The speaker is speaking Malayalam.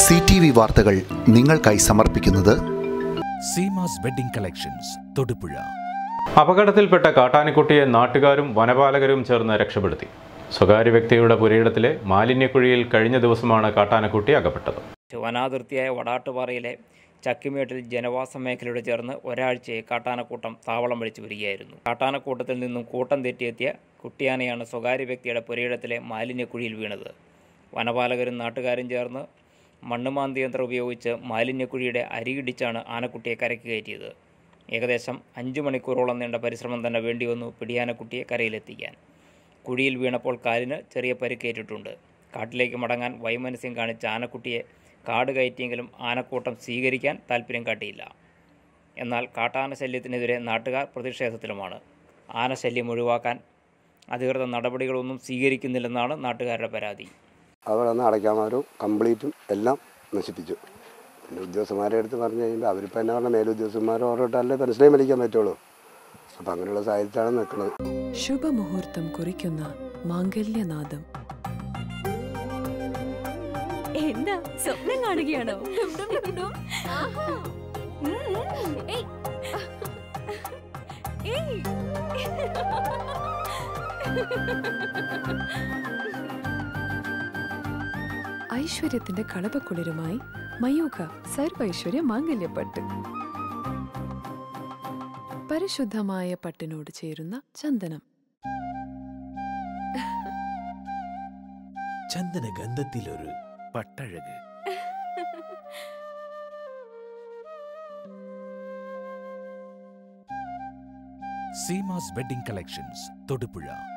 സി ടി വി വാർത്തകൾ നിങ്ങൾക്കായി സമർപ്പിക്കുന്നത് സീമാസ് വെഡിംഗ് കളക്ഷൻസ് തൊടുപുഴ അപകടത്തിൽപ്പെട്ട കാട്ടാനക്കുട്ടിയെ നാട്ടുകാരും വനപാലകരും ചേർന്ന് രക്ഷപ്പെടുത്തി സ്വകാര്യ വ്യക്തിയുടെ പുരയിടത്തിലെ മാലിന്യക്കുഴിയിൽ കഴിഞ്ഞ ദിവസമാണ് കാട്ടാനക്കുട്ടി അകപ്പെട്ടത് വനാതിർത്തിയായ വടാട്ടുപാറയിലെ ചക്കിമേട്ടിൽ ജനവാസ മേഖലയോട് ചേർന്ന് ഒരാഴ്ചയെ കാട്ടാനക്കൂട്ടം താവളം വിളിച്ചു വരികയായിരുന്നു കാട്ടാനക്കൂട്ടത്തിൽ നിന്നും കൂട്ടം തെറ്റിയെത്തിയ കുട്ടിയാനയാണ് സ്വകാര്യ വ്യക്തിയുടെ പുരയിടത്തിലെ മാലിന്യക്കുഴിയിൽ വീണത് വനപാലകരും നാട്ടുകാരും ചേർന്ന് മണ്ണുമാന്തി യന്ത്രം ഉപയോഗിച്ച് മാലിന്യക്കുഴിയുടെ അരിയിടിച്ചാണ് ആനക്കുട്ടിയെ കരയ്ക്ക് കയറ്റിയത് ഏകദേശം അഞ്ച് മണിക്കൂറോളം നീണ്ട പരിശ്രമം തന്നെ വേണ്ടിവന്നു പിടിയാനക്കുട്ടിയെ കരയിലെത്തിക്കാൻ കുഴിയിൽ വീണപ്പോൾ കാലിന് ചെറിയ പരിക്കേറ്റിട്ടുണ്ട് കാട്ടിലേക്ക് മടങ്ങാൻ വൈമനസ്യം കാണിച്ച ആനക്കുട്ടിയെ കാട് കയറ്റിയെങ്കിലും ആനക്കൂട്ടം സ്വീകരിക്കാൻ താല്പര്യം കാട്ടിയില്ല എന്നാൽ കാട്ടാന ശല്യത്തിനെതിരെ നാട്ടുകാർ പ്രതിഷേധത്തിലുമാണ് ആനശല്യം ഒഴിവാക്കാൻ അധികൃതർ നടപടികളൊന്നും സ്വീകരിക്കുന്നില്ലെന്നാണ് നാട്ടുകാരുടെ പരാതി അവിടെ നിന്ന് അടയ്ക്കാമാരും കംപ്ലീറ്റും എല്ലാം നശിപ്പിച്ചു പിന്നെ ഉദ്യോഗസ്ഥന്മാരെ അടുത്ത് പറഞ്ഞു കഴിയുമ്പോൾ അവരിപ്പോൾ എന്നാ പറഞ്ഞാൽ മേലുദ്യോഗസ്ഥന്മാർ ഓരോട്ടല്ലേ പെൻഷനേയും വലിക്കാൻ പറ്റുള്ളൂ അപ്പം അങ്ങനെയുള്ള സാഹചര്യത്തിലാണ് നിൽക്കുന്നത് ശുഭമുഹൂർത്തം കുറിക്കുന്ന മാംഗല്യനാദം എന്താ സ്വപ്നം കാണുകയാണോ ഉം. ഏയ്. ഏയ്. ഐശ്വര്യത്തിന്റെ കളപക്കുളിരുമായി മയൂഖ സർവൈശ്വര്യ മാംഗല്യപ്പട്ട് പരിശുദ്ധമായ പട്ടിനോട് ചേരുന്ന ചന്ദനം ചന്ദന ഗന്ധത്തിലൊരു പട്ടഴക് സീമാസ് വെഡിംഗ് കളക്ഷൻസ് തൊടുപുഴ